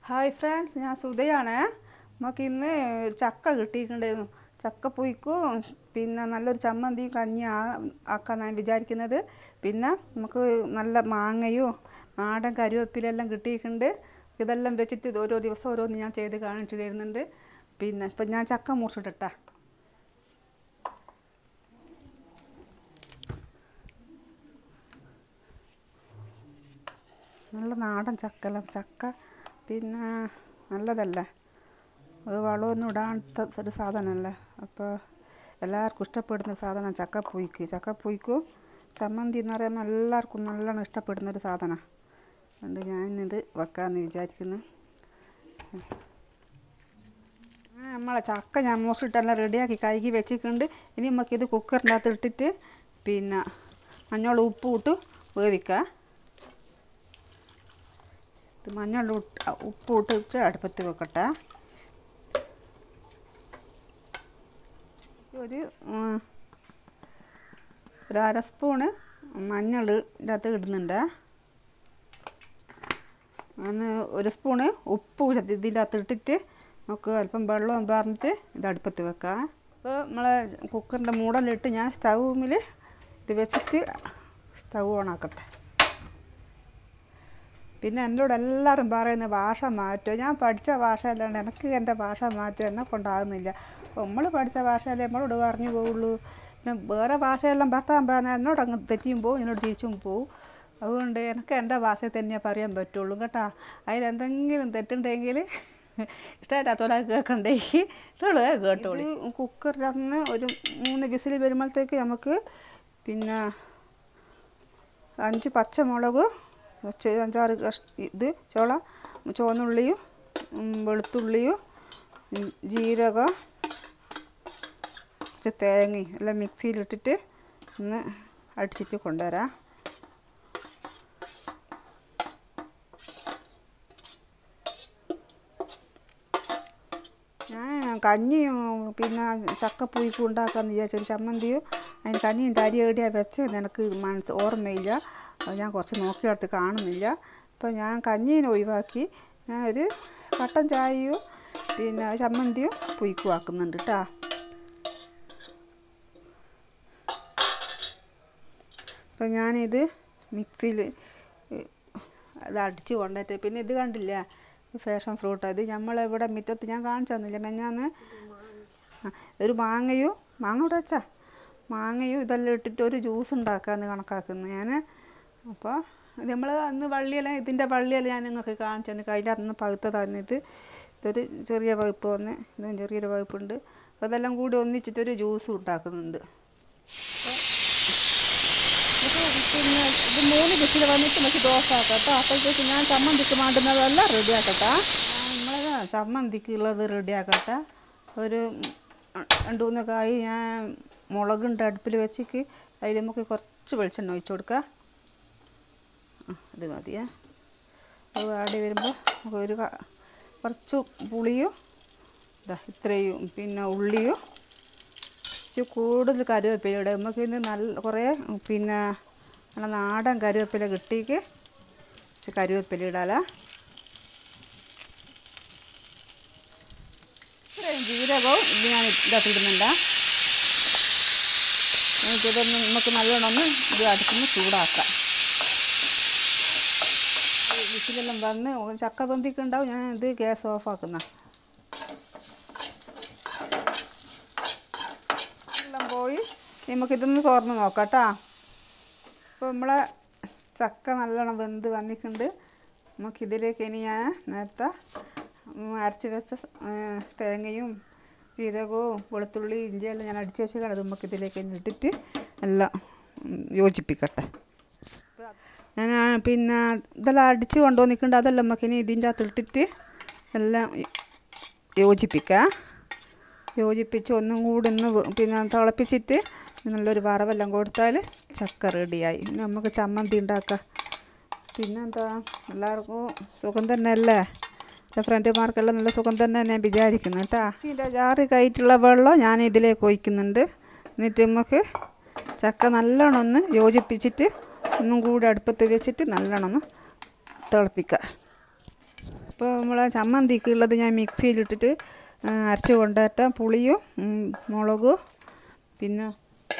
hi friends ഞാൻ സുധയാണ് നമുക്ക് ഇന്ന് ഒരു ചക്ക കിട്ടിയിട്ടുണ്ടായിരുന്നു ചക്ക പുയ്ക്കും പിന്നെ നല്ലൊരു ചമ്മന്തി കഞ്ഞി ആ- ആക്കാൻ ഞാൻ വിചാരിക്കുന്നത് പിന്നെ നമുക്ക് നല്ല മാങ്ങയും നാടൻ കരുവേപ്പിലെല്ലാം കിട്ടിയിട്ടുണ്ട് ഇതെല്ലാം വെച്ചിട്ട് ഇത് ഓരോ ദിവസം ഓരോന്ന് ഞാൻ ചെയ്ത് കാണിച്ചു തരുന്നുണ്ട് പിന്നെ ഇപ്പം ഞാൻ ചക്ക മുറിച്ചിട്ടാ നല്ല നാടൻ ചക്കല ചക്ക പിന്നെ നല്ലതല്ലേ ഒരു വളമൊന്നും ഇടാത്ത ഒരു സാധനമല്ലേ അപ്പോൾ എല്ലാവർക്കും ഇഷ്ടപ്പെടുന്ന സാധനം ചക്കപ്പുയ്ക്ക് ചക്കപ്പുയ്ക്കും ചമ്മന്തി എന്ന് പറയുമ്പോൾ എല്ലാവർക്കും നല്ലോണം ഇഷ്ടപ്പെടുന്ന ഒരു സാധനമാണ് അതുകൊണ്ട് ഞാനിത് വെക്കാമെന്ന് വിചാരിക്കുന്നു ആ, നമ്മളെ ചക്ക ഞാൻ മുറിച്ചിട്ടെല്ലാം റെഡിയാക്കി കഴുകി വെച്ചിട്ടുണ്ട് ഇനി നമുക്കിത് കുക്കറിൻ്റെ അകത്ത് ഇട്ടിട്ട് പിന്നെ മഞ്ഞൾ ഉപ്പ് ഇട്ട് വേവിക്കാം ഇത് മഞ്ഞൾ ഇട്ട് ഉപ്പ് ഇട്ടിട്ട് അടുപ്പത്ത് വെക്കട്ടെ ഒരു ഉം, ഒരു അര സ്പൂണ് മഞ്ഞൾ ഇതിൻ്റെ അകത്ത് ഇടുന്നുണ്ട് അന്ന് ഒരു സ്പൂണ് ഉപ്പ് കൂടി ഇതിൻ്റെ അകത്ത് ഇട്ടിട്ട് നമുക്ക് അല്പം വെള്ളം പറഞ്ഞിട്ട് ഇത് അടുപ്പത്ത് വെക്കാം അപ്പോൾ നമ്മളെ കുക്കറിൻ്റെ മൂടലിട്ട് ഞാൻ സ്റ്റൗമിൽ ഇത് വെച്ചിട്ട് സ്റ്റൗ ഓണാക്കട്ടെ പിന്നെ എന്നോട് എല്ലാവരും പറയുന്ന ഭാഷ മാറ്റുമോ ഞാൻ പഠിച്ച ഭാഷ അല്ലാണ്ട് എനിക്ക് എൻ്റെ ഭാഷ മാറ്റും എന്നെ കൊണ്ടാകുന്നില്ല നമ്മൾ പഠിച്ച ഭാഷയല്ലേ നമ്മളോട് പറഞ്ഞു പോവുള്ളൂ പിന്നെ വേറെ ഭാഷയെല്ലാം ഭർത്താൻ പറഞ്ഞാൽ എന്നോട് അങ്ങ് തെറ്റിയും പോവും എന്നോട് ചിരിച്ചും പോവും അതുകൊണ്ട് എനിക്ക് എൻ്റെ ഭാഷയിൽ തന്നെയേ പറയാൻ പറ്റുള്ളൂ കേട്ടോ അതിലെന്തെങ്കിലും തെറ്റുണ്ടെങ്കിൽ ഇഷ്ടമായിട്ടാത്തോലെ കേൾക്കണ്ടെങ്കിൽ ഇഷ്ടമുള്ള കേട്ടോളൂ കുക്കറിലന്ന് ഒരു മൂന്ന് വിസിൽ വരുമ്പോഴത്തേക്ക് നമുക്ക് പിന്നെ അഞ്ച് പച്ചമുളക് ചെ- അഞ്ചാറ് കഷ് ഇത് ചോള ചുവന്നുള്ളിയും ഉം, വെളുത്തുള്ളിയും ഉം, ജീരകം കുറച്ച് തേങ്ങയും എല്ലാം മിക്സിയിലിട്ടിട്ട് ഒന്ന് അടിച്ചിട്ട് കൊണ്ടുവരാം ഞാൻ കഞ്ഞിയും പിന്നെ ചക്കപ്പുയ്ക്കും ഉണ്ടാക്കാമെന്ന് വിചാരിച്ചു ചമ്മന്തിയും അതിന് കഞ്ഞിയും തരി എവിടെയാണ് വെച്ചത് എനിക്ക് മനസ്സ് ഓർമ്മയില്ല അത് ഞാൻ കുറച്ച് നോക്കിയെടുത്ത് കാണുന്നില്ല അപ്പോൾ ഞാൻ കഞ്ഞീനെ ഒഴിവാക്കി ഞാൻ ഒരു കട്ടൻ ചായയും പിന്നെ ചമ്മന്തിയും പുയ്ക്കും ആക്കുന്നുണ്ട് കേട്ടോ അപ്പോൾ ഞാനിത് മിക്സിയിൽ അത് അടിച്ച് കൊണ്ടിട്ട് പിന്നെ ഇത് കണ്ടില്ല ഫാഷൻ ഫ്രൂട്ട് അത് നമ്മളിവിടെ മുറ്റത്ത് ഞാൻ കാണിച്ചു തന്നില്ല മെഞ്ഞാന്ന് ആ, ഒരു മാങ്ങയും മാങ്ങ ഇവിടെ വെച്ചാ മാങ്ങയും ഇതെല്ലാം ഇട്ടിട്ട് ഒരു ജ്യൂസ് ഉണ്ടാക്കാമെന്ന് കണക്കാക്കുന്നു ഞാൻ അപ്പോൾ നമ്മൾ അന്ന് വള്ളിയെല്ലാം ഇതിൻ്റെ വള്ളിയെല്ലാം ഞാൻ നിങ്ങൾക്ക് കാണിച്ചു തന്നെ അതിൻ്റെ അന്ന് പകുത്തതാണ് ഇത് ഇതൊരു ചെറിയ പകുപ്പ് വന്ന് ഇതും ചെറിയൊരു പകുപ്പുണ്ട് അപ്പോൾ അതെല്ലാം കൂടി ഒന്നിച്ചിട്ടൊരു ജ്യൂസ് ഉണ്ടാക്കുന്നുണ്ട് ഇത് പിന്നെ ഇത് മൂന്ന് വിസിൽ വന്നിട്ട് നമുക്ക് ദോശ ആക്കാം കേട്ടോ അപ്പോഴത്തേക്ക് ഞാൻ ചമ്മന്തിക്ക് മാറ്റുന്നതെല്ലാം റെഡി ആക്കട്ടെ നമ്മളെ ചമ്മന്തിക്ക് ഉള്ളത് റെഡി ആക്കട്ടെ ഒരു രണ്ട് മൂന്ന് കായ് ഞാൻ മുളകുണ്ട് അടുപ്പിൽ വെച്ചിട്ട് അതിൽ നമുക്ക് കുറച്ച് വെളിച്ചെണ്ണ ഒഴിച്ച് കൊടുക്കാം ആ, ഇത് മതിയേ അത് ആടി വരുമ്പോൾ നമുക്ക് ഒരു ക- കുറച്ച് പുളിയും ഇതാ ഇത്രയും പിന്നെ ഉള്ളിയും ഇച്ചിരി കൂടുതൽ കരുവേപ്പില ഇടുക നമുക്ക് ഇന്ന് നല്ല കുറേ പിന്നെ നല്ല നാടൻ കരുവേപ്പില കിട്ടിക്ക് ഇച്ചിരി കരുവേപ്പില ഇടാല ഇത്രയും ജീരകവും ഇത് ഞാൻ ഇതിനകത്ത് ഇടുന്നുണ്ട് എന്നിട്ട് ഇതൊന്ന് നമുക്ക് നല്ലോണം ഒന്ന് ഇത് അടുത്തുനിന്ന് ചൂടാക്കാം ഈ വിസിലെല്ലാം വന്ന് ചക്ക പൊന്തിക്കുണ്ടാവും ഞാൻ ഇത് ഗ്യാസ് ഓഫാക്കുന്ന എല്ലാം പോയി നമുക്കിതൊന്ന് തുറന്ന് നോക്കാം കേട്ടോ അപ്പോൾ നമ്മളെ ചക്ക നല്ലോണം വെന്ത് വന്നിട്ടുണ്ട് നമുക്കിതിലേക്ക് ഇനി ഞാൻ നേരത്തെ ഉം, അരച്ച് വെച്ച സ- ഏ, തേങ്ങയും ജീരകവും വെളുത്തുള്ളി ഇഞ്ചിയെല്ലാം ഞാൻ അടിച്ച് വെച്ചാൽ അത് നമുക്കിതിലേക്ക് ഇനി ഇട്ടിട്ട് എല്ലാം ഉം, യോജിപ്പിക്കട്ടെ ഞാൻ ആ, പിന്നെ ഇതെല്ലാം അടിച്ച് കൊണ്ടുവന്നിട്ടുണ്ട് അതെല്ലാം നമുക്കിനി ഇതിൻ്റെ അകത്ത് ഇട്ടിട്ട് എല്ലാം യോജിപ്പിക്കാം യോജിപ്പിച്ച് ഒന്നും കൂടി ഒന്ന് വെ- പിന്നെ തിളപ്പിച്ചിട്ട് നല്ലൊരു വറവെല്ലാം കൊടുത്താൽ ചക്ക റെഡിയായി ഇനി നമുക്ക് ചമ്മന്തി ഉണ്ടാക്കാം പിന്നെന്താ എല്ലാവർക്കും സുഖം തന്നെ അല്ലേ എൻ്റെ ഫ്രണ്ടുമാർക്കെല്ലാം നല്ല സുഖം തന്നെ ഞാൻ വിചാരിക്കുന്നു കേട്ടോ ഇതിൻ്റെ ജാറ് കയറ്റുള്ള വെള്ളം ഞാൻ ഇതിലേക്ക് ഒഴിക്കുന്നുണ്ട് എന്നിട്ട് നമുക്ക് ചക്ക നല്ലോണം ഒന്ന് യോജിപ്പിച്ചിട്ട് ഒന്നും കൂടി അടുപ്പത്ത് വെച്ചിട്ട് നല്ലോണം ഒന്ന് തിളപ്പിക്കുക ഇപ്പോൾ നമ്മളെ ചമ്മന്തിക്ക് ഉള്ളത് ഞാൻ മിക്സിയിലിട്ടിട്ട് ആ, അരച്ച് കൊണ്ടുവരട്ടെ പുളിയും ഉം, മുളകും പിന്നെ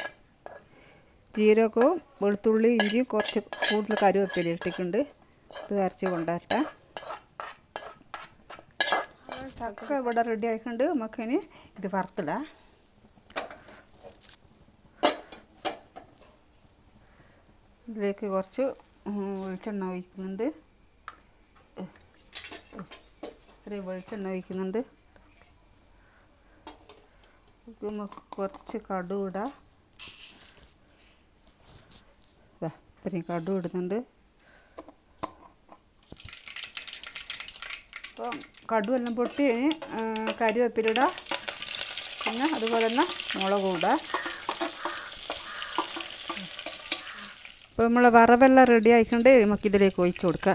ജീരകവും വെളുത്തുള്ളി ഇഞ്ചിയും കുറച്ച് കൂടുതൽ കരുവേപ്പില ഇട്ടിട്ടുണ്ട് ഇത് അരച്ച് കൊണ്ടുവരട്ടെ ചക്ക ഇവിടെ റെഡി ആയിട്ടുണ്ട് നമുക്കിനി ഇത് വറുത്തിടാം ഇതിലേക്ക് കുറച്ച് ഉം, വെളിച്ചെണ്ണ ഒഴിക്കുന്നുണ്ട് ഇത്രയും വെളിച്ചെണ്ണ ഒഴിക്കുന്നുണ്ട് ഇത് നമുക്ക് കുറച്ച് കടുക് ഇടാം ദാ, ഇത്രയും കടുക് ഇടുന്നുണ്ട് അപ്പം കടുക് എല്ലാം പൊട്ടി കഴിഞ്ഞ് കരുവേപ്പില ഇടാം പിന്നെ അതുപോലെ തന്നെ മുളകും ഇടാം അപ്പോൾ നമ്മൾ വറവെല്ലാം റെഡി ആയിക്കൊണ്ട് നമുക്കിതിലേക്ക് ഒഴിച്ച് കൊടുക്കാം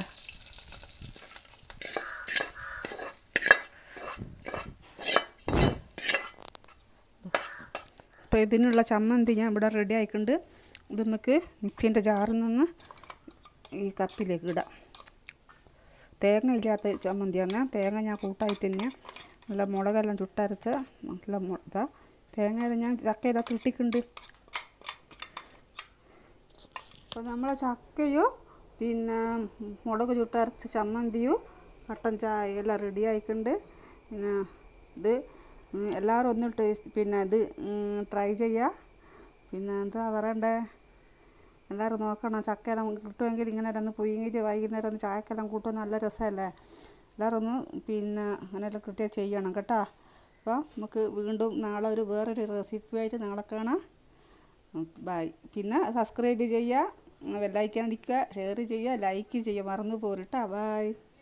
അപ്പോൾ ഇതിനുള്ള ചമ്മന്തി ഞാൻ ഇവിടെ റെഡി ആയിക്കൊണ്ട് ഇത് നമുക്ക് മിക്സീൻ്റെ ജാറിൽ നിന്ന് ഈ കപ്പിലേക്ക് ഇടാം തേങ്ങ ഇല്ലാത്ത ചമ്മന്തിയാണ് തേങ്ങ ഞാൻ കൂട്ടായിട്ട് തന്നെ നല്ല മുളകെല്ലാം ചുട്ടരച്ച നല്ല മു- ഇതാ തേങ്ങ ഞാൻ ചക്കയിലൊക്കെ ഇട്ടിട്ടുണ്ട് അപ്പോൾ നമ്മളെ ചക്കയും പിന്നെ മുളക് ചുട്ടരച്ച ചമ്മന്തിയും കട്ടൻ ചായ എല്ലാം റെഡി ആയിട്ടുണ്ട് പിന്നെ ഇത് ഉം, എല്ലാവരും ഒന്ന് ടേസ്റ്റ് പിന്നെ ഇത് ട്രൈ ചെയ്യുക പിന്നെ എന്താ പറയണ്ടേ എല്ലാവരും നോക്കണം ചക്കയെല്ലാം കിട്ടുമെങ്കിൽ ഇങ്ങനെ ഒന്ന് പുഴുങ്ങിയിട്ട് വൈകുന്നേരം ഒന്ന് ചായക്കെല്ലാം കൂട്ടുമ്പോൾ നല്ല രസമല്ലേ എല്ലാവരും ഒന്ന് പിന്നെ അങ്ങനെയെല്ലാം കിട്ടിയാൽ ചെയ്യണം കേട്ടോ അപ്പോൾ നമുക്ക് വീണ്ടും നാളെ ഒരു വേറൊരു റെസിപ്പി ആയിട്ട് നാളെ കാണാം ബൈ പിന്നെ സബ്സ്ക്രൈബ് ചെയ്യുക ബെല്ലൈക്കൻ അടിക്കുക ഷെയർ ചെയ്യുക ലൈക്ക് ചെയ്യുക മറന്നു പോരട്ടാ ബൈ